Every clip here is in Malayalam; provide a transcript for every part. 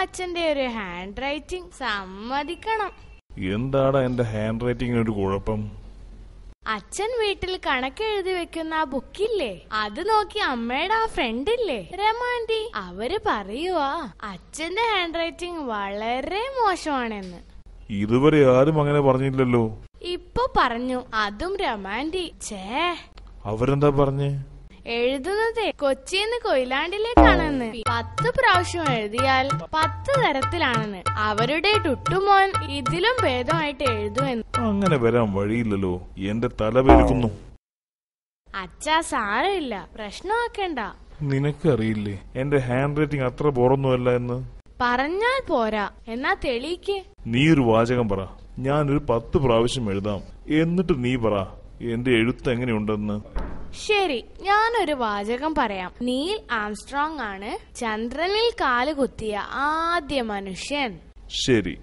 അച്ഛന്റെ ഒരു ഹാൻഡ് റൈറ്റിംഗ് സമ്മതിക്കണം എന്താടാ എന്റെ ഹാൻഡ് റൈറ്റിംഗിന് ഒരു കുഴപ്പം അച്ഛൻ വീട്ടിൽ കണക്ക് എഴുതി വെക്കുന്ന ആ ബുക്കില്ലേ അത് നോക്കി അമ്മയുടെ ആ ഫ്രണ്ട് ഇല്ലേ രമാൻഡി അവര് പറയുവാ അച്ഛന്റെ ഹാൻഡ് റൈറ്റിംഗ് വളരെ മോശമാണെന്ന് ഇതുവരെ ആരും അങ്ങനെ പറഞ്ഞില്ലല്ലോ ഇപ്പൊ പറഞ്ഞു അതും രമാൻഡി ഛേ അവരെന്താ പറഞ്ഞേ എഴുതുന്നതേ കൊച്ചിന്ന് കൊയിലാണ്ടിലേക്കാണെന്ന് പത്ത് പ്രാവശ്യം എഴുതിയാൽ പത്ത് തരത്തിലാണെന്ന് അവരുടെ ടുട്ടുമോൻ ഇതിലും ഭേദമായിട്ട് എഴുതുമെന്ന് അങ്ങനെ വരാൻ വഴിയില്ലല്ലോ എന്റെ തല പെരുക്കുന്നു അച്ഛാ സാരമില്ല പ്രശ്നമാക്കണ്ട നിനക്കറിയില്ലേ എന്റെ ഹാൻഡ് റൈറ്റിംഗ് അത്ര പോറൊന്നുമല്ല എന്ന് പറഞ്ഞാൽ പോരാ എന്നാ തെളിയിക്ക് നീ ഒരു വാചകം പറ ഞാനൊരു പത്ത് പ്രാവശ്യം എഴുതാം എന്നിട്ട് നീ പറ എന്റെ എഴുത്ത് എങ്ങനെയുണ്ടെന്ന് ശരി ഞാനൊരു വാചകം പറയാം നീൽ ആംസ്ട്രോങ് ആണ് ചന്ദ്രനിൽ കാല് കുത്തിയ ആദ്യ മനുഷ്യൻ ശരി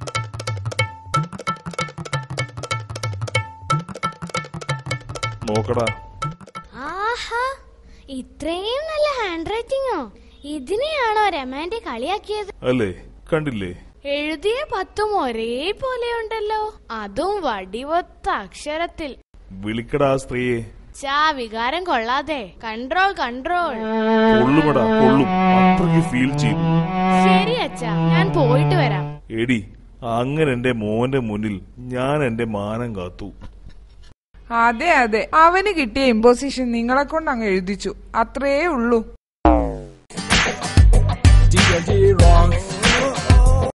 നോക്കടാ ആഹാ ഇത്രയും നല്ല ഹാൻഡ് റൈറ്റിംഗോ ഇതിനെയാണോ രമാൻഡി കളിയാക്കിയത് അല്ലേ കണ്ടില്ലേ എഴുതിയ പത്തും ഒരേപോലെ ഉണ്ടല്ലോ അതും വടിവൊത്ത അക്ഷരത്തിൽ വിളിക്കടാ ആ സ്ത്രീയെ ചാ വികാരം കൊള്ളാതെ കൺട്രോൾ കൺട്രോൾ കൊള്ളുമടാ കൊള്ളും അത്രയ്ക്ക് ഫീൽ ചെയ്തു ശരി അച്ഛാ ഞാൻ പോയിട്ട് വരാം എടി അങ്ങനെ എന്റെ മോന്റെ മുന്നിൽ ഞാൻ എന്റെ മാനം കാത്തു അതെ അതെ അവന് കിട്ടിയ ഇമ്പോസിഷൻ നിങ്ങളെ കൊണ്ട് അങ്ങ് എഴുതിച്ചു അത്രേ ഉള്ളൂ D&D rocks.